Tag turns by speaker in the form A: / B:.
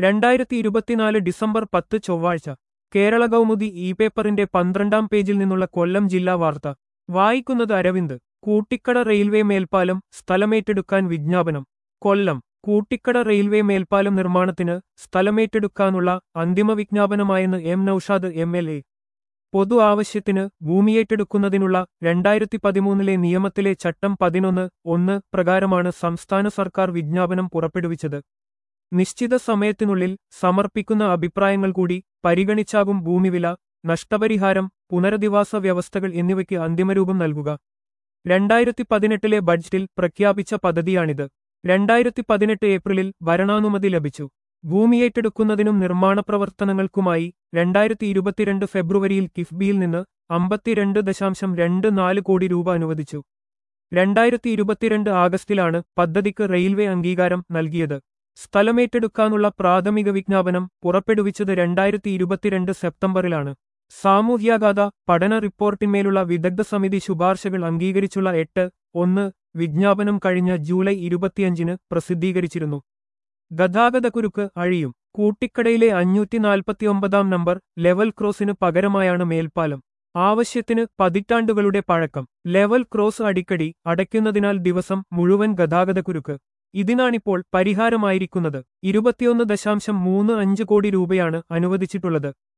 A: രണ്ടായിരത്തി ഇരുപത്തിനാല് ഡിസംബർ പത്ത് ചൊവ്വാഴ്ച കേരള കൗമുദി ഇ പേപ്പറിന്റെ പന്ത്രണ്ടാം പേജിൽ നിന്നുള്ള കൊല്ലം ജില്ലാ വാർത്ത വായിക്കുന്നത് അരവിന്ദ് കൂട്ടിക്കട റെയിൽവേ മേൽപ്പാലം സ്ഥലമേറ്റെടുക്കാൻ വിജ്ഞാപനം കൊല്ലം കൂട്ടിക്കട റെയിൽവേ മേൽപ്പാലം നിർമ്മാണത്തിന് സ്ഥലമേറ്റെടുക്കാനുള്ള അന്തിമ വിജ്ഞാപനമായെന്ന് M Noushad M L A പൊതു ആവശ്യത്തിന് ഭൂമിയേറ്റെടുക്കുന്നതിനുള്ള രണ്ടായിരത്തി പതിമൂന്നിലെ നിയമത്തിലെ ചട്ടം പതിനൊന്ന് ഒന്ന് പ്രകാരമാണ് സംസ്ഥാന സർക്കാർ വിജ്ഞാപനം പുറപ്പെടുവിച്ചത് നിശ്ചിത സമയത്തിനുള്ളിൽ സമർപ്പിക്കുന്ന അഭിപ്രായങ്ങൾ കൂടി പരിഗണിച്ചാകും ഭൂമിവില നഷ്ടപരിഹാരം പുനരധിവാസ വ്യവസ്ഥകൾ എന്നിവയ്ക്ക് അന്തിമരൂപം നൽകുക രണ്ടായിരത്തി പതിനെട്ടിലെ ബഡ്ജറ്റിൽ പ്രഖ്യാപിച്ച പദ്ധതിയാണിത് രണ്ടായിരത്തി പതിനെട്ട് ഏപ്രിലിൽ ഭരണാനുമതി ലഭിച്ചു ഭൂമിയേറ്റെടുക്കുന്നതിനും നിർമ്മാണ പ്രവർത്തനങ്ങൾക്കുമായി രണ്ടായിരത്തി ഇരുപത്തിരണ്ട് ഫെബ്രുവരിയിൽ കിഫ്ബിയിൽ നിന്ന് അമ്പത്തിരണ്ട് ദശാംശം രണ്ട് നാല് കോടി രൂപ അനുവദിച്ചു രണ്ടായിരത്തി ഇരുപത്തിരണ്ട് ആഗസ്റ്റിലാണ് പദ്ധതിക്ക് റെയിൽവേ അംഗീകാരം നൽകിയത് സ്ഥലമേറ്റെടുക്കാനുള്ള പ്രാഥമിക വിജ്ഞാപനം പുറപ്പെടുവിച്ചത് രണ്ടായിരത്തി ഇരുപത്തിരണ്ട് സെപ്റ്റംബറിലാണ് സാമൂഹ്യാഘാത പഠന റിപ്പോർട്ടിന്മേലുള്ള വിദഗ്ധ സമിതി ശുപാർശകൾ അംഗീകരിച്ചുള്ള എട്ട് ഒന്ന് വിജ്ഞാപനം കഴിഞ്ഞ ജൂലൈ ഇരുപത്തിയഞ്ചിന് പ്രസിദ്ധീകരിച്ചിരുന്നു ഗതാഗതക്കുരുക്ക് അഴിയും കൂട്ടിക്കടയിലെ അഞ്ഞൂറ്റി നാൽപ്പത്തിയൊമ്പതാം നമ്പർ ലെവൽ ക്രോസിന് പകരമായാണ് മേൽപ്പാലം ആവശ്യത്തിന് പതിറ്റാണ്ടുകളുടെ പഴക്കം ലെവൽ ക്രോസ് അടിക്കടി അടയ്ക്കുന്നതിനാൽ ദിവസം മുഴുവൻ ഗതാഗതക്കുരുക്ക് ഇതിനാണിപ്പോൾ പരിഹാരമായിരിക്കുന്നത് ഇരുപത്തിയൊന്ന് ദശാംശം മൂന്ന് അഞ്ച് കോടി രൂപയാണ് അനുവദിച്ചിട്ടുള്ളത്